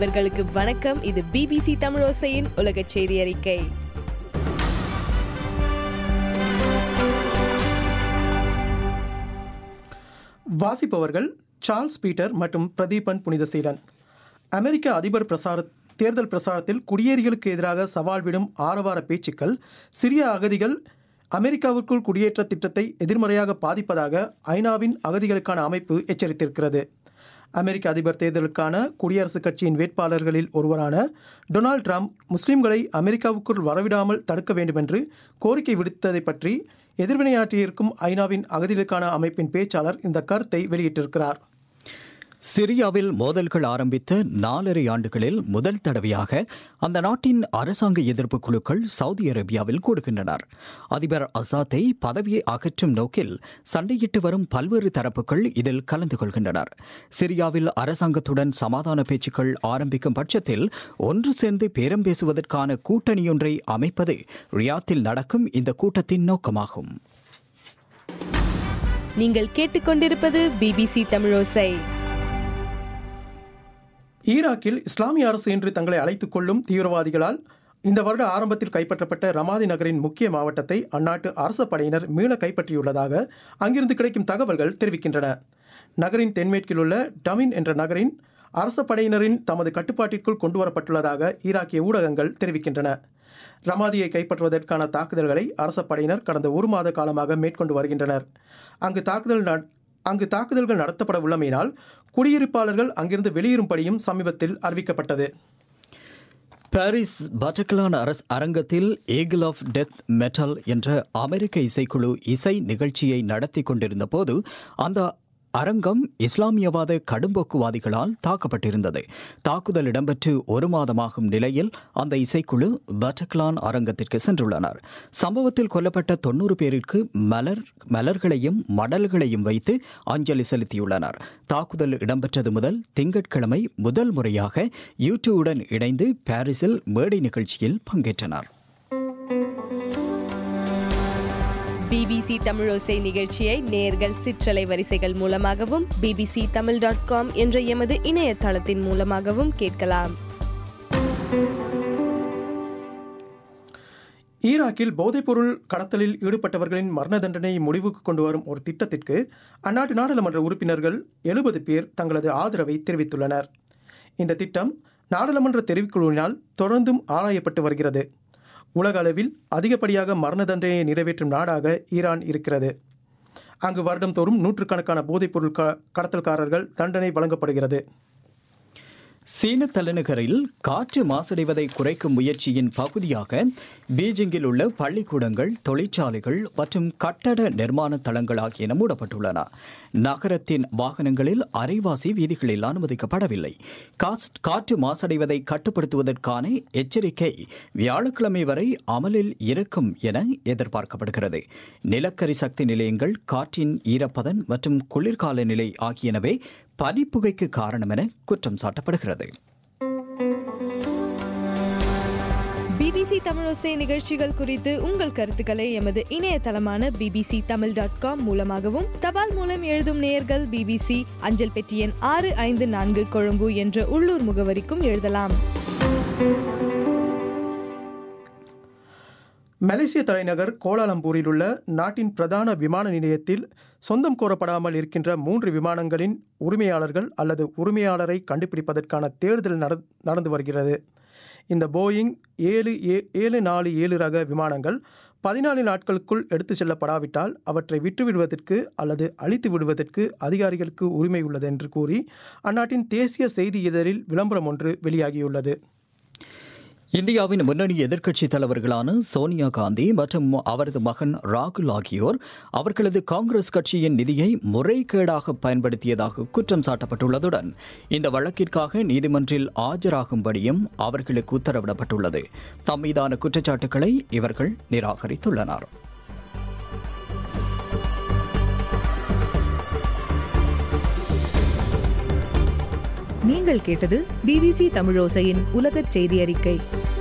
நண்பர்களுக்கு வணக்கம் இது பிபிசி தமிழோசையின் உலக செய்தி அறிக்கை வாசிப்பவர்கள் சார்ல்ஸ் பீட்டர் மற்றும் பிரதீபன் புனிதசீலன் அமெரிக்க அதிபர் பிரசார தேர்தல் பிரசாரத்தில் குடியேறிகளுக்கு எதிராக சவால் விடும் ஆரவார பேச்சுக்கள் சிறிய அகதிகள் அமெரிக்காவிற்குள் குடியேற்ற திட்டத்தை எதிர்மறையாக பாதிப்பதாக ஐநாவின் அகதிகளுக்கான அமைப்பு எச்சரித்திருக்கிறது அமெரிக்க அதிபர் தேர்தலுக்கான குடியரசுக் கட்சியின் வேட்பாளர்களில் ஒருவரான டொனால்ட் ட்ரம்ப் முஸ்லிம்களை அமெரிக்காவுக்குள் வரவிடாமல் தடுக்க வேண்டுமென்று கோரிக்கை விடுத்ததை பற்றி எதிர்வினையாற்றியிருக்கும் ஐநாவின் அகதிகளுக்கான அமைப்பின் பேச்சாளர் இந்த கருத்தை வெளியிட்டிருக்கிறார் சிரியாவில் மோதல்கள் ஆரம்பித்த நாலரை ஆண்டுகளில் முதல் தடவையாக அந்த நாட்டின் அரசாங்க எதிர்ப்பு குழுக்கள் சவுதி அரேபியாவில் கூடுகின்றனர் அதிபர் அசாத்தை பதவியை அகற்றும் நோக்கில் சண்டையிட்டு வரும் பல்வேறு தரப்புகள் இதில் கலந்து கொள்கின்றனர் சிரியாவில் அரசாங்கத்துடன் சமாதான பேச்சுக்கள் ஆரம்பிக்கும் பட்சத்தில் ஒன்று சேர்ந்து பேரம் பேசுவதற்கான கூட்டணியொன்றை அமைப்பது ரியாத்தில் நடக்கும் இந்த கூட்டத்தின் நோக்கமாகும் நீங்கள் கேட்டுக்கொண்டிருப்பது பிபிசி தமிழோசை ஈராக்கில் இஸ்லாமிய அரசு என்று தங்களை அழைத்துக் கொள்ளும் தீவிரவாதிகளால் இந்த வருட ஆரம்பத்தில் கைப்பற்றப்பட்ட ரமாதி நகரின் முக்கிய மாவட்டத்தை அந்நாட்டு அரச படையினர் மீள கைப்பற்றியுள்ளதாக அங்கிருந்து கிடைக்கும் தகவல்கள் தெரிவிக்கின்றன நகரின் தென்மேற்கில் உள்ள டமின் என்ற நகரின் அரச படையினரின் தமது கட்டுப்பாட்டிற்குள் கொண்டுவரப்பட்டுள்ளதாக ஈராக்கிய ஊடகங்கள் தெரிவிக்கின்றன ரமாதியை கைப்பற்றுவதற்கான தாக்குதல்களை அரச படையினர் கடந்த ஒரு மாத காலமாக மேற்கொண்டு வருகின்றனர் அங்கு தாக்குதல் நட- அங்கு தாக்குதல்கள் நடத்தப்பட உள்ளமையினால் குடியிருப்பாளர்கள் அங்கிருந்து வெளியேறும்படியும் சமீபத்தில் அறிவிக்கப்பட்டது பாரிஸ் பட்டக்லான் அரஸ் அரங்கத்தில் ஏகிள் ஆஃப் டெத் மெட்டல் என்ற அமெரிக்க இசைக்குழு இசை நிகழ்ச்சியை நடத்தி கொண்டிருந்த போது அந்த அரங்கம் இஸ்லாமியவாத கடும்போக்குவாதிகளால் தாக்கப்பட்டிருந்தது தாக்குதல் இடம்பெற்று ஒரு மாதமாகும் நிலையில் அந்த இசைக்குழு பட்டக்லான் அரங்கத்திற்கு சென்றுள்ளனர் சம்பவத்தில் கொல்லப்பட்ட தொன்னூறு பேருக்கு மலர் மலர்களையும் மடல்களையும் வைத்து அஞ்சலி செலுத்தியுள்ளனர் தாக்குதல் இடம்பெற்றது முதல் திங்கட்கிழமை முதல் முறையாக யூடியூவுடன் இணைந்து பாரிஸில் மேடை நிகழ்ச்சியில் பங்கேற்றனர் பிபிசி தமிழோசை நிகழ்ச்சியை நேர்கள் சிற்றலை வரிசைகள் மூலமாகவும் பிபிசி தமிழ் டாட் காம் என்ற எமது இணையதளத்தின் மூலமாகவும் கேட்கலாம் ஈராக்கில் போதைப்பொருள் கடத்தலில் ஈடுபட்டவர்களின் மரண தண்டனையை முடிவுக்கு கொண்டு வரும் ஒரு திட்டத்திற்கு அந்நாட்டு நாடாளுமன்ற உறுப்பினர்கள் எழுபது பேர் தங்களது ஆதரவை தெரிவித்துள்ளனர் இந்த திட்டம் நாடாளுமன்ற தெரிவுக்குழுவினால் தொடர்ந்தும் ஆராயப்பட்டு வருகிறது உலக அளவில் அதிகப்படியாக மரண தண்டனையை நிறைவேற்றும் நாடாக ஈரான் இருக்கிறது அங்கு வருடம்தோறும் நூற்றுக்கணக்கான போதைப்பொருள் க கடத்தல்காரர்கள் தண்டனை வழங்கப்படுகிறது சீன தலைநகரில் காற்று மாசடைவதை குறைக்கும் முயற்சியின் பகுதியாக பீஜிங்கில் உள்ள பள்ளிக்கூடங்கள் தொழிற்சாலைகள் மற்றும் கட்டட நிர்மாண தளங்கள் ஆகியன மூடப்பட்டுள்ளன நகரத்தின் வாகனங்களில் அரைவாசி வீதிகளில் அனுமதிக்கப்படவில்லை காஸ்- காற்று மாசடைவதை கட்டுப்படுத்துவதற்கான எச்சரிக்கை வியாழக்கிழமை வரை அமலில் இருக்கும் என எதிர்பார்க்கப்படுகிறது நிலக்கரி சக்தி நிலையங்கள் காற்றின் ஈரப்பதன் மற்றும் குளிர்கால நிலை ஆகியனவே பனிப்புகைக்கு காரணம் என குற்றம் சாட்டப்படுகிறது பிபிசி தமிழோசை நிகழ்ச்சிகள் குறித்து உங்கள் கருத்துக்களை எமது இணையதளமான பிபிசி தமிழ் டாட் காம் மூலமாகவும் தபால் மூலம் எழுதும் நேயர்கள் பிபிசி அஞ்சல் பெட்டி எண் ஆறு ஐந்து நான்கு கொழும்பு என்ற உள்ளூர் முகவரிக்கும் எழுதலாம் மலேசிய தலைநகர் கோலாலம்பூரில் உள்ள நாட்டின் பிரதான விமான நிலையத்தில் சொந்தம் கோரப்படாமல் இருக்கின்ற மூன்று விமானங்களின் உரிமையாளர்கள் அல்லது உரிமையாளரை கண்டுபிடிப்பதற்கான தேடுதல் நட நடந்து வருகிறது இந்த போயிங் ஏழு ஏ ஏழு நாலு ஏழு ரக விமானங்கள் பதினாலு நாட்களுக்குள் எடுத்து செல்லப்படாவிட்டால் அவற்றை விட்டுவிடுவதற்கு அல்லது அழித்து விடுவதற்கு அதிகாரிகளுக்கு உரிமை உள்ளது என்று கூறி அந்நாட்டின் தேசிய செய்தி இதழில் விளம்பரம் ஒன்று வெளியாகியுள்ளது இந்தியாவின் முன்னணி எதிர்க்கட்சி தலைவர்களான சோனியா காந்தி மற்றும் அவரது மகன் ராகுல் ஆகியோர் அவர்களது காங்கிரஸ் கட்சியின் நிதியை முறைகேடாக பயன்படுத்தியதாக குற்றம் சாட்டப்பட்டுள்ளதுடன் இந்த வழக்கிற்காக நீதிமன்றில் ஆஜராகும்படியும் அவர்களுக்கு உத்தரவிடப்பட்டுள்ளது தம் மீதான குற்றச்சாட்டுகளை இவர்கள் நிராகரித்துள்ளனர் நீங்கள் கேட்டது பிபிசி தமிழோசையின் உலகச் செய்தி அறிக்கை